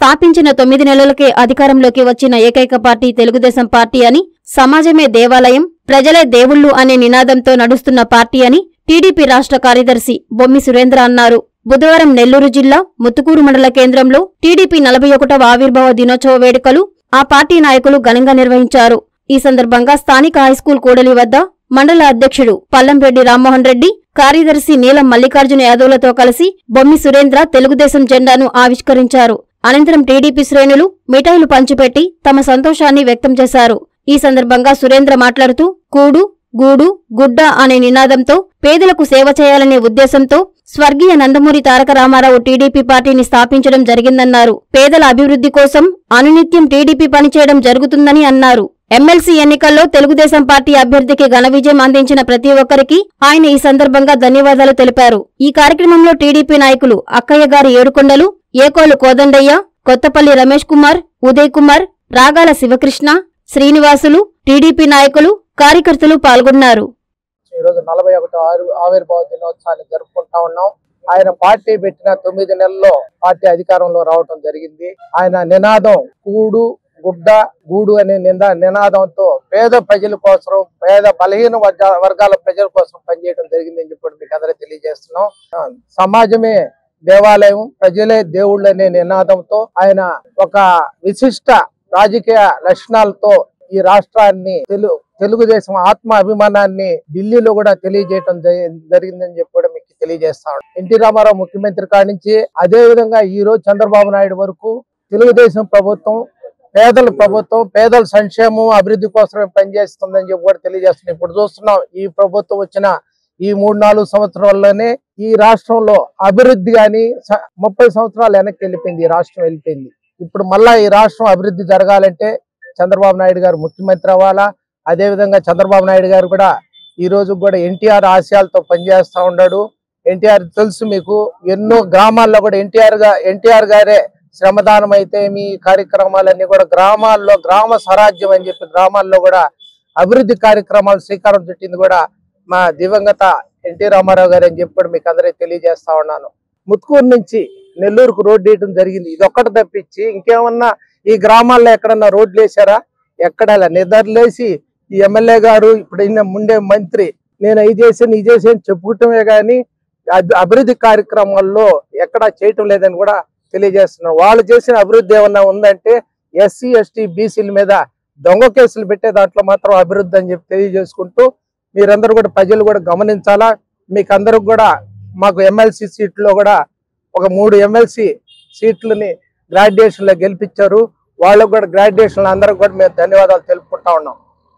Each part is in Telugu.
స్థాపించిన తొమ్మిది నెలలకే అధికారంలోకి వచ్చిన ఏకైక పార్టీ తెలుగుదేశం పార్టీ అని సమాజమే దేవాలయం ప్రజలే దేవుళ్ళు అనే నినాదంతో నడుస్తున్న పార్టీ అని టీడీపీ రాష్ట్ర కార్యదర్శి బొమ్మి సురేంద్ర అన్నారు బుధవారం నెల్లూరు జిల్లా ముత్తుకూరు మండల కేంద్రంలో టీడీపీ నలభై ఒకటవ ఆవిర్భావ దినోత్సవ వేడుకలు ఆ పార్టీ నాయకులు ఘనంగా నిర్వహించారు ఈ సందర్భంగా స్థానిక హైస్కూల్ కూడలి వద్ద మండల అధ్యక్షుడు పల్లంరెడ్డి రామ్మోహన్ రెడ్డి కార్యదర్శి నీలం మల్లికార్జున యాదవ్లతో కలిసి బొమ్మి సురేంద్ర తెలుగుదేశం జెండాను ఆవిష్కరించారు అనంతరం టీడీపీ శ్రేణులు మిఠాయిలు పంచిపెట్టి తమ సంతోషాన్ని వ్యక్తం చేశారు ఈ సందర్భంగా సురేంద్ర మాట్లాడుతూ కూడు గూడు గుడ్డ అనే నినాదంతో పేదలకు సేవ చేయాలనే ఉద్దేశంతో స్వర్గీయ నందమూరి తారక రామారావు టీడీపీ పార్టీని స్థాపించడం జరిగిందన్నారు పేదల అభివృద్ధి కోసం అనునిత్యం టీడీపీ పనిచేయడం జరుగుతుందని అన్నారు ఎమ్మెల్సీ ఎన్నికల్లో తెలుగుదేశం పార్టీ అభ్యర్థికి ఘన విజయం అందించిన ప్రతి ఒక్కరికి ఆయన ఈ సందర్భంగా ధన్యవాదాలు తెలిపారు ఈ కార్యక్రమంలో టీడీపీ నాయకులు అక్కయ్య గారి ఏడుకొండలు ఏకోలు కోదండయ్య కొత్తపల్లి రమేష్ కుమార్ ఉదయ్ కుమార్ రాగాల శివకృష్ణ శ్రీనివాసులు టీడీపీ నాయకులు కార్యకర్తలు పాల్గొన్నారు ఈ రోజు నలభై ఒకటో ఆరు ఆవిర్భావ దినోత్సవాన్ని జరుపుకుంటా ఉన్నాం ఆయన పార్టీ పెట్టిన తొమ్మిది నెలల్లో పార్టీ అధికారంలో రావటం జరిగింది ఆయన నినాదం కూడు గుడ్డ గూడు అనే నిందా నినాదంతో పేద ప్రజల కోసం పేద బలహీన వర్గ- వర్గాల ప్రజల కోసం పనిచేయడం జరిగిందని చెప్పి మీకు అందరూ తెలియజేస్తున్నాం ఆ, సమాజమే దేవాలయం ప్రజలే దేవుళ్ళు అనే నినాదంతో ఆయన ఒక విశిష్ట రాజకీయ లక్షణాలతో ఈ రాష్ట్రాన్ని తెలు తెలుగుదేశం ఆత్మ అభిమానాన్ని ఢిల్లీలో కూడా తెలియజేయటం జరి- జరిగిందని చెప్పి కూడా మీకు తెలియజేస్తాను ఎన్టీ రామారావు ముఖ్యమంత్రి కాడి నుంచి అదే విధంగా ఈ రోజు చంద్రబాబు నాయుడు వరకు తెలుగుదేశం ప్రభుత్వం పేదల ప్రభుత్వం పేదల సంక్షేమం అభివృద్ధి కోసమే పనిచేస్తుందని చెప్పి కూడా తెలియజేస్తున్నాం ఇప్పుడు చూస్తున్నాం ఈ ప్రభుత్వం వచ్చిన ఈ మూడు నాలుగు సంవత్సరాల్లోనే ఈ రాష్ట్రంలో అభివృద్ధి కానీ ముప్పై సంవత్సరాలు వెనక్కి వెళ్ళిపోయింది ఈ రాష్ట్రం వెళ్ళిపోయింది ఇప్పుడు మళ్ళా ఈ రాష్ట్రం అభివృద్ధి జరగాలంటే చంద్రబాబు నాయుడు గారు ముఖ్యమంత్రి అవ్వాలా అదే విధంగా చంద్రబాబు నాయుడు గారు కూడా ఈ రోజు కూడా ఎన్టీఆర్ ఆశయాలతో పనిచేస్తా ఉన్నాడు ఎన్టీఆర్ తెలుసు మీకు ఎన్నో గ్రామాల్లో కూడా ఎన్టీఆర్ గా ఎన్టీఆర్ గారే శ్రమదానం అయితే మీ కార్యక్రమాలన్నీ కూడా గ్రామాల్లో గ్రామ స్వరాజ్యం అని చెప్పి గ్రామాల్లో కూడా అభివృద్ధి కార్యక్రమాలు శ్రీకారం చుట్టింది కూడా మా దివంగత ఎన్టీ రామారావు గారు అని చెప్పి కూడా మీకు అందరికీ తెలియజేస్తా ఉన్నాను ముత్కూరు నుంచి నెల్లూరుకు రోడ్డు వేయడం జరిగింది ఇది ఒక్కటి తప్పించి ఇంకేమన్నా ఈ గ్రామాల్లో ఎక్కడన్నా రోడ్లు వేసారా ఎక్కడ నిద్రలేసి ఈ ఎమ్మెల్యే గారు ఇప్పుడు ఈయన ముండే మంత్రి నేను ఇది చేసాను ఇది చేసాను చెప్పుకుంటమే కానీ అభి- అభివృద్ధి కార్యక్రమాల్లో ఎక్కడా చేయటం లేదని కూడా తెలియజేస్తున్నాను వాళ్ళు చేసిన అభివృద్ధి ఏమన్నా ఉందంటే ఎస్సీ ఎస్టీ బీసీల మీద దొంగ కేసులు పెట్టే దాంట్లో మాత్రం అభివృద్ధి అని చెప్పి తెలియజేసుకుంటూ మీరందరూ కూడా ప్రజలు కూడా గమనించాలా మీకు అందరికి కూడా మాకు ఎమ్మెల్సీ సీట్లో కూడా ఒక మూడు ఎమ్మెల్సీ సీట్లని గ్రాడ్యుయేషన్ లో గెలిపించారు వాళ్ళకు కూడా గ్రాడ్యుయేషన్ అందరికి కూడా మేము ధన్యవాదాలు తెలుపుకుంటా ఉన్నాం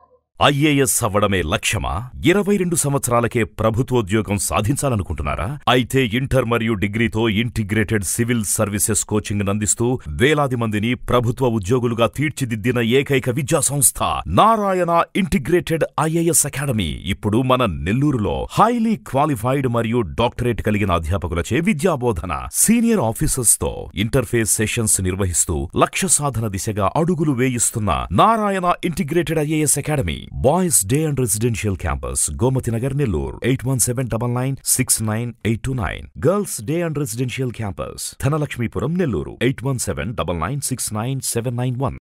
ఐఏఎస్ అవ్వడమే లక్ష్యమా ఇరవై రెండు సంవత్సరాలకే ప్రభుత్వోద్యోగం సాధించాలనుకుంటున్నారా అయితే ఇంటర్ మరియు డిగ్రీతో ఇంటిగ్రేటెడ్ సివిల్ సర్వీసెస్ కోచింగ్ అందిస్తూ వేలాది మందిని ప్రభుత్వ ఉద్యోగులుగా తీర్చిదిద్దిన ఏకైక విద్యా సంస్థ నారాయణ ఇంటిగ్రేటెడ్ ఐఏఎస్ అకాడమీ ఇప్పుడు మన నెల్లూరులో హైలీ క్వాలిఫైడ్ మరియు డాక్టరేట్ కలిగిన అధ్యాపకులచే విద్యాబోధన సీనియర్ ఆఫీసర్స్ తో ఇంటర్ఫేస్ సెషన్స్ నిర్వహిస్తూ లక్ష్య సాధన దిశగా అడుగులు వేయిస్తున్న Narayana integrated IAS academy boys day and residential campus Gomathi Nagar Nellore eight one seven double nine six nine eight two nine girls day and residential campus Dhanalakshmipuram Nellore eight one seven double nine six nine seven nine one